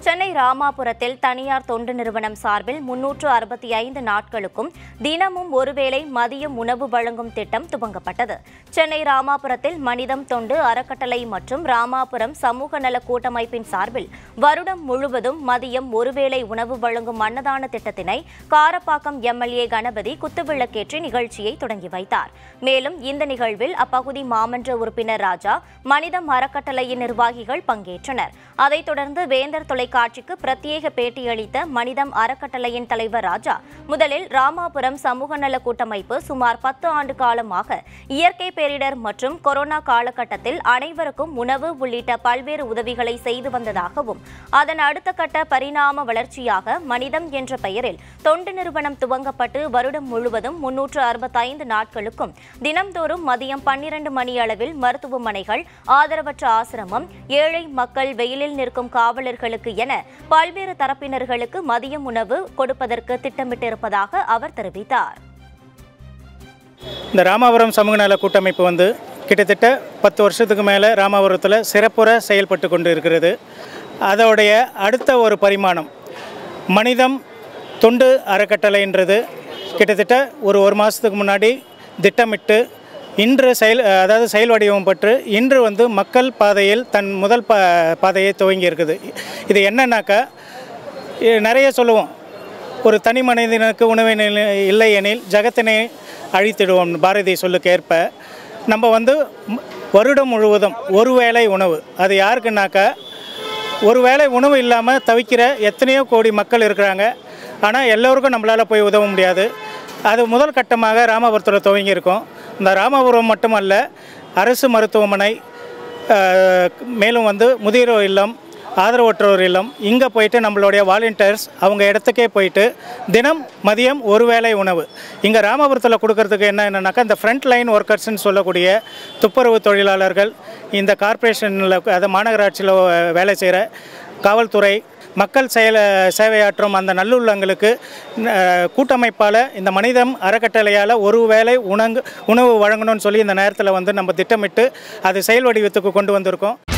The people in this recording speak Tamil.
சென்னை ராமாபுரத்தில் தனியார் தொண்டு நிறுவனம் சார்பில் முன்னூற்று அறுபத்தி ஐந்து நாட்களுக்கும் தினமும் ஒருவேளை மதியம் உணவு வழங்கும் திட்டம் துவங்கப்பட்டது சென்னை ராமாபுரத்தில் மனிதம் தொண்டு அறக்கட்டளை மற்றும் ராமாபுரம் சமூக நல கூட்டமைப்பின் சார்பில் வருடம் முழுவதும் மதியம் ஒருவேளை உணவு வழங்கும் அன்னதான திட்டத்தினை காரப்பாக்கம் எம்எல்ஏ கணபதி குத்துவிளக்கேற்றி நிகழ்ச்சியை தொடங்கி வைத்தார் மேலும் இந்த நிகழ்வில் அப்பகுதி மாமன்ற உறுப்பினர் ராஜா மனிதம் அறக்கட்டளையின் நிர்வாகிகள் பங்கேற்றனர் அதைத் தொடர்ந்து வேந்தர் தொலைக்காட்சிக்கு பிரத்யேக பேட்டியளித்த மனிதம் அறக்கட்டளையின் தலைவர் ராஜா முதலில் ராமாபுரம் சமூக நல கூட்டமைப்பு சுமார் பத்து ஆண்டு காலமாக இயற்கை பேரிடர் மற்றும் கொரோனா காலகட்டத்தில் அனைவருக்கும் உணவு உள்ளிட்ட பல்வேறு உதவிகளை செய்து வந்ததாகவும் அதன் அடுத்த கட்ட பரிணாம வளர்ச்சியாக மனிதம் என்ற பெயரில் தொண்டு நிறுவனம் துவங்கப்பட்டு வருடம் முழுவதும் முன்னூற்று அறுபத்தைந்து நாட்களுக்கும் தினம்தோறும் மதியம் பன்னிரண்டு மணி அளவில் மருத்துவமனைகள் ஆதரவற்ற ஆசிரமம் ஏழை மக்கள் வெயிலில் நிற்கும் காவலர்களுக்கு என பல்வேறு தரப்பினர்களுக்கு மதியம் உணவு கொடுப்பதற்கு திட்டமிட்டிருப்பதாக அவர் தெரிவித்தார் இந்த ராமாபுரம் சமூக நல கூட்டமைப்பு வந்து கிட்டத்தட்ட பத்து வருஷத்துக்கு மேலே ராமாபுரத்தில் சிறப்புற செயல்பட்டு கொண்டு இருக்கிறது அதோடைய அடுத்த ஒரு பரிமாணம் மனிதம் தொண்டு அறக்கட்டளைன்றது கிட்டத்தட்ட ஒரு ஒரு மாதத்துக்கு முன்னாடி திட்டமிட்டு இன்று செயல் அதாவது செயல் வடிவம் பெற்று இன்று வந்து மக்கள் பாதையில் தன் முதல் பா பாதையை துவங்கி இருக்குது இது என்னன்னாக்கா இ- நிறைய சொல்லுவோம் ஒரு தனி மனிதனுக்கு உணவு நிலை- இல்லை எனில் ஜகத்தினை அழித்திடுவோம் பாரதி சொல்லுக்கு ஏற்ப நம்ம வந்து ம- வருடம் முழுவதும் ஒரு வேளை உணவு அது யாருக்குனாக்கா ஒரு வேளை உணவு இல்லாமல் தவிக்கிற எத்தனையோ கோடி மக்கள் இருக்கிறாங்க ஆனால் எல்லோருக்கும் நம்மளால் போய் உதவ முடியாது அது முதல் கட்டமாக ராமபுரத்தில் துவங்கியிருக்கோம் இந்த ராமபுரம் மட்டுமல்ல அரசு மருத்துவமனை அஹ், மேலும் வந்து முதியோர் இல்லம் ஆதரவற்றோர் இல்லம் இங்கே போயிட்டு நம்மளுடைய வாலண்டியர்ஸ் அவங்க இடத்துக்கே போயிட்டு தினம் மதியம் ஒரு வேளை உணவு இங்கே ராமபுரத்தில் கொடுக்கறதுக்கு என்ன என்னன்னாக்கா இந்த ஃப்ரண்ட் லைன் ஒர்க்கர்ஸ்னு சொல்லக்கூடிய துப்புரவு தொழிலாளர்கள் இந்த கார்ப்பரேஷனில் அதை மாநகராட்சியில் வேலை செய்கிற காவல்துறை மக்கள் செயல சேவையாற்றும் அந்த நல்லுள்ளங்களுக்கு அஹ், கூட்டமைப்பால் இந்த மனிதம் அறக்கட்டளையால் ஒரு வேளை உணங்கு உணவு வழங்கணும்னு சொல்லி இந்த நேரத்தில் வந்து நம்ம திட்டமிட்டு அது செயல் வடிவத்துக்கு கொண்டு வந்திருக்கோம்